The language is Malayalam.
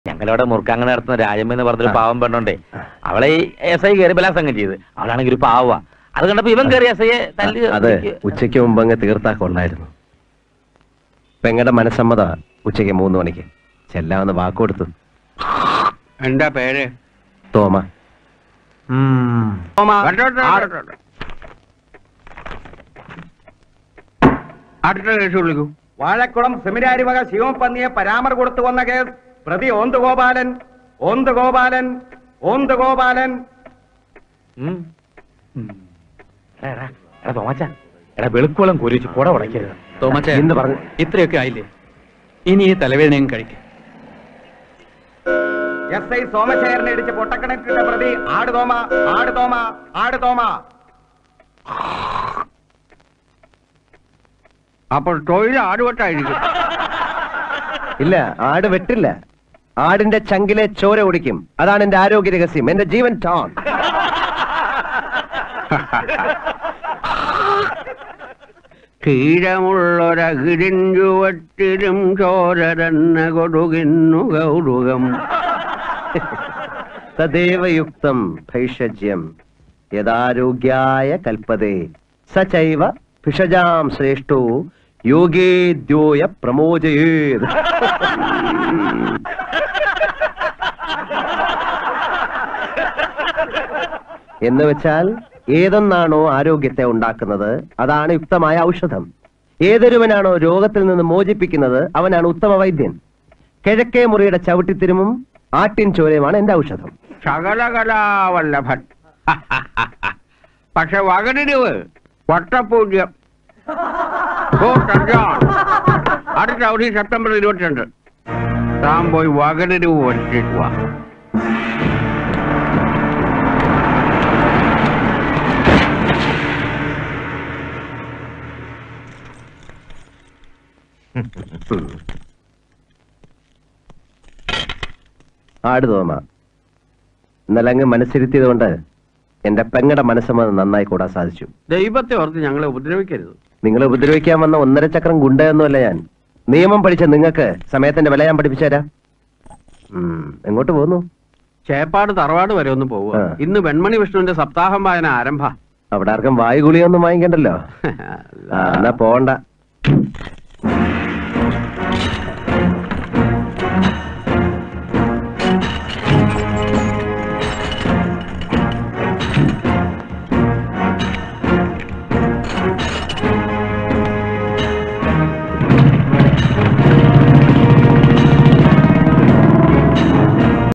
ഞങ്ങളവിടെ മുറുക്കാങ്ങ നടത്തുന്ന രാജമ്മ എന്ന് പറഞ്ഞൊരു പാവം പെണ്ണുണ്ടേ അവളെ ഈ എസ് ഐ കയറി ബലാസംഗം ചെയ്ത് അവളാണെങ്കിൽ ഒരു പാവ അത് കണ്ടപ്പോ ഇവൻ കയറി എസ് ഐയെ തല്ലി അത് ഉച്ചയ്ക്ക് മുമ്പ് അങ്ങ് തീർത്താ കൊള്ളായിരുന്നു പെങ്ങടെ മനസ്സമ്മത ഉച്ചയ്ക്ക് മൂന്ന് മണിക്ക് ചെല്ലാമെന്ന് വാക്കുകൊടുത്തു എന്താ പേര് തോമ അടുത്ത കേസ് വിളിക്കൂ വാഴക്കുളം സെമിനാരി വക ശിവപന്നിയെ പരാമർ കൊടുത്തു വന്ന കേസ് പ്രതി ഓന്ത് ഗോപാലൻ ഓന്ത് ഗോപാലൻ ഓന്ത് ഗോപാലൻ ഉം. ഉം. എടാ, എടാ, എടാ തോമാച്ച എടാ വെളുക്കോളം കുരിച്ച് കുട ഉടയ്ക്കരുത് തോമച്ചേ എന്ന് പറഞ്ഞു ഇത്രയൊക്കെ ആയില്ലേ ഇനി ഈ തലവേദനയും കഴിക്കും എസ് ഐ സോമശേഖരനെ ഇടിച്ച് പൊട്ടക്കിണറ്റിട്ട പ്രതി ആട് തോമ ആട് തോമ ആട് തോമ അപ്പോൾ തൊഴിൽ ആടുവട്ടായിരിക്കും ഇല്ല ആട് വെട്ടില്ല ആടിന്റെ ചങ്കിലെ ചോര ഒടിക്കും അതാണ് എന്റെ ആരോഗ്യ രഹസ്യം എന്റെ ജീവൻ ടോൺ ക്ഷീരമുള്ളൊരകിടിൻ ചുവട്ടിലും ചോരരന്ന കൊടുകിന്നു കൗതുകം തദേവയുക്തം ഭൈഷജ്യം യഥാരോഗ്യായ കൽപ്പതേ സചൈവ ഭിഷജാം ശ്രേഷ്ഠോ യോഗേദ്യോയ പ്രമോചയേത് എന്ന് വെച്ചാൽ ഏതൊന്നാണോ ആരോഗ്യത്തെ ഉണ്ടാക്കുന്നത് അതാണ് യുക്തമായ ഔഷധം ഏതൊരുവനാണോ രോഗത്തിൽ നിന്ന് മോചിപ്പിക്കുന്നത് അവനാണ് ഉത്തമ വൈദ്യൻ കിഴക്കേ മുറിയുടെ ചവിട്ടിത്തിരുമും ആട്ടിൻ ചോരയുമാണ് എന്റെ ഔഷധം സകലകലാവല്ലഭൻ പക്ഷെ വകനിരിവ് വട്ടപൂജ്യം ഓ, സഞ്ജോൺ. അടുത്ത അവധി സെപ്റ്റംബർ ഇരുപത്തിരണ്ട് താൻ പോയി വകനിരിവ് വരുത്തിയിട്ട് വാ ആട് തോമ ഇന്നലെ അങ്ങ് മനസ്സിരുത്തിയത് കൊണ്ട് എന്റെ പെങ്ങടെ മനസ്സമ്മതം നന്നായി കൂടാൻ സാധിച്ചു ദൈവത്തെ ഓർത്ത് ഞങ്ങളെ ഉപദ്രവിക്കരുത് നിങ്ങളെ ഉപദ്രവിക്കാൻ വന്ന ഒന്നര ചക്രം ഗുണ്ടയൊന്നുമല്ല ഞാൻ നിയമം പഠിച്ച നിങ്ങൾക്ക് സമയത്തിന്റെ വില ഞാൻ പഠിപ്പിച്ചു തരാം ഉം, എങ്ങോട്ട് പോകുന്നു ചേപ്പാട് തറവാട് വരെ ഒന്ന് പോവുക ആ. ഇന്ന് വെൺമണി വിഷ്ണുവിന്റെ സപ്താഹം വായന ആരംഭ അവിടെ ആർക്കും വായു ഗുളിയൊന്നും വാങ്ങിക്കണ്ടല്ലോ ആ, എന്നാ പോണ്ട